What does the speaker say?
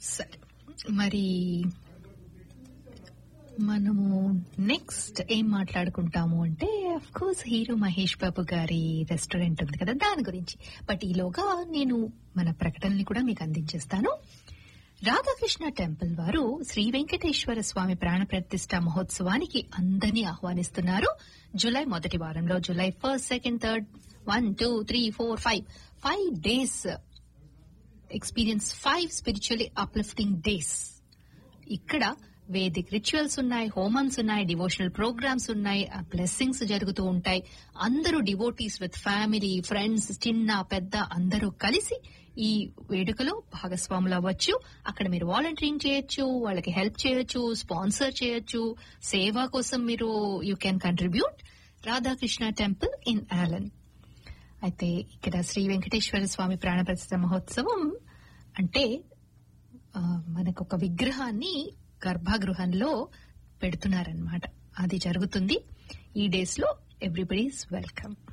సరే మరి మనము నెక్స్ట్ ఏం మాట్లాడుకుంటాము అంటే of course hero Mahesh Babu గారి రెస్టారెంట్ ఉంది కదా దాని గురించి బట్ ఈలోగా నేను మన ప్రకటనని కూడా మీకు అందించేస్తాను రాధాకృష్ణ టెంపుల్ వారు శ్రీ వెంకటేశ్వర స్వామి ప్రాణ ప్రతిష్ట మహోత్సవానికి అందరినీ ఆహ్వానిస్తున్నారు జూలై మొదటి వారంలో July first second third one two three four five five days experience five spiritually uplifting days ఇక్కడ వేదిక్ రిచువల్స్ ఉన్నాయి హోమన్స్ ఉన్నాయి డివోషనల్ ప్రోగ్రామ్స్ ఉన్నాయి బ్లెస్సింగ్స్ జరుగుతూ ఉంటాయి అందరూ డివోటీస్ విత్ ఫ్యామిలీ ఫ్రెండ్స్ చిన్న పెద్ద అందరూ కలిసి ఈ వేడుకలో భాగస్వాములు అవ్వచ్చు అక్కడ మీరు వాలంటీరింగ్ చేయొచ్చు వాళ్ళకి హెల్ప్ చేయొచ్చు స్పాన్సర్ చేయొచ్చు సేవ కోసం మీరు you can contribute Radhakrishna temple in Allen అయితే ఇక్కడ శ్రీ వెంకటేశ్వర స్వామి ప్రాణప్రతిష్ఠ మహోత్సవం అంటే ఆ, మనకు ఒక విగ్రహాన్ని గర్భగృహంలో పెడుతున్నారనమాట అది జరుగుతుంది ఈ డేస్ లో ఎవ్రీబడీస్ వెల్కమ్